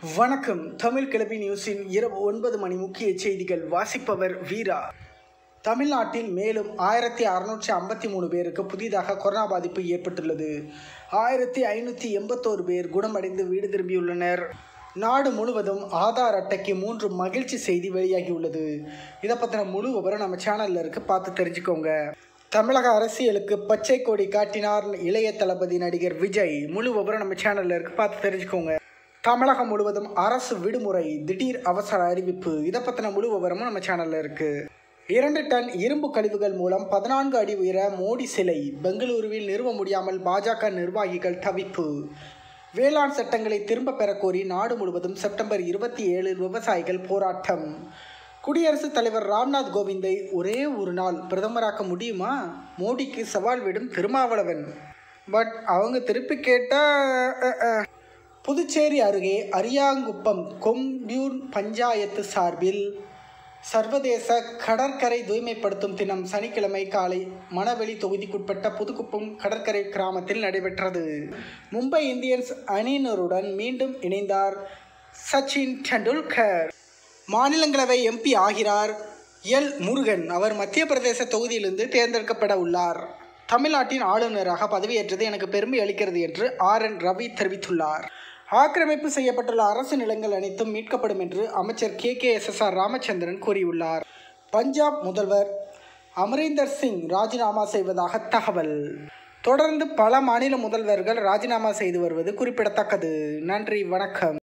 வணக்கம் தமிழ் கிளப்பி நியூஸின் இரவு ஒன்பது மணி முக்கிய செய்திகள் வாசிப்பவர் வீரா தமிழ்நாட்டில் மேலும் ஆயிரத்தி அறுநூற்றி ஐம்பத்தி மூணு பேருக்கு புதிதாக கொரோனா பாதிப்பு ஏற்பட்டுள்ளது ஆயிரத்தி ஐநூற்றி எண்பத்தோரு பேர் குணமடைந்து வீடு திரும்பியுள்ளனர் நாடு முழுவதும் ஆதார் அட்டைக்கு மூன்று மகிழ்ச்சி செய்தி வெளியாகியுள்ளது இதை பற்றின முழு விவரம் நம்ம சேனலில் இருக்கு பார்த்து தெரிஞ்சுக்கோங்க தமிழக அரசியலுக்கு பச்சை கொடி காட்டினார் இளைய தளபதி நடிகர் விஜய் முழு விவரம் நம்ம சேனலில் இருக்கு பார்த்து தெரிஞ்சுக்கோங்க தமிழகம் முழுவதும் அரசு விடுமுறை திடீர் அவசர அறிவிப்பு இதை பற்றின முழு விவரமும் நம்ம சேனலில் இருக்கு இரண்டு டன் இரும்பு கழிவுகள் மூலம் பதினான்கு அடி உயர மோடி சிலை பெங்களூருவில் நிறுவ முடியாமல் பாஜக நிர்வாகிகள் தவிப்பு வேளாண் சட்டங்களை திரும்ப பெறக்கோரி நாடு முழுவதும் செப்டம்பர் இருபத்தி ஏழு விவசாயிகள் போராட்டம் குடியரசுத் தலைவர் ராம்நாத் கோவிந்தை ஒரே ஒரு நாள் பிரதமராக்க முடியுமா மோடிக்கு சவால் விடும் திருமாவளவன் பட் அவங்க திருப்பி கேட்டால் புதுச்சேரி அருகே அரியாங்குப்பம் கொம்யூன் பஞ்சாயத்து சார்பில் சர்வதேச கடற்கரை தூய்மைப்படுத்தும் தினம் சனிக்கிழமை காலை மணவெளி தொகுதிக்குட்பட்ட புதுக்குப்பம் கடற்கரை கிராமத்தில் நடைபெற்றது மும்பை இந்தியன்ஸ் அணியினருடன் மீண்டும் இணைந்தார் சச்சின் டெண்டுல்கர் மாநிலங்களவை எம்பி ஆகிறார் எல் முருகன் அவர் மத்திய பிரதேச தொகுதியிலிருந்து தேர்ந்தெடுக்கப்பட உள்ளார் தமிழ்நாட்டின் ஆளுநராக பதவியேற்றது எனக்கு பெருமை அளிக்கிறது என்று ஆர் என் ரவி தெரிவித்துள்ளார் ஆக்கிரமிப்பு செய்யப்பட்டுள்ள அரசு நிலங்கள் அனைத்தும் மீட்கப்படும் என்று அமைச்சர் K K S S R Ramachandran கூறியுள்ளார் பஞ்சாப் முதல்வர் அமரீந்தர் சிங் ராஜினாமா செய்வதாக தகவல் தொடர்ந்து பல மாநில முதல்வர்கள் ராஜினாமா செய்து வருவது குறிப்பிடத்தக்கது நன்றி வணக்கம்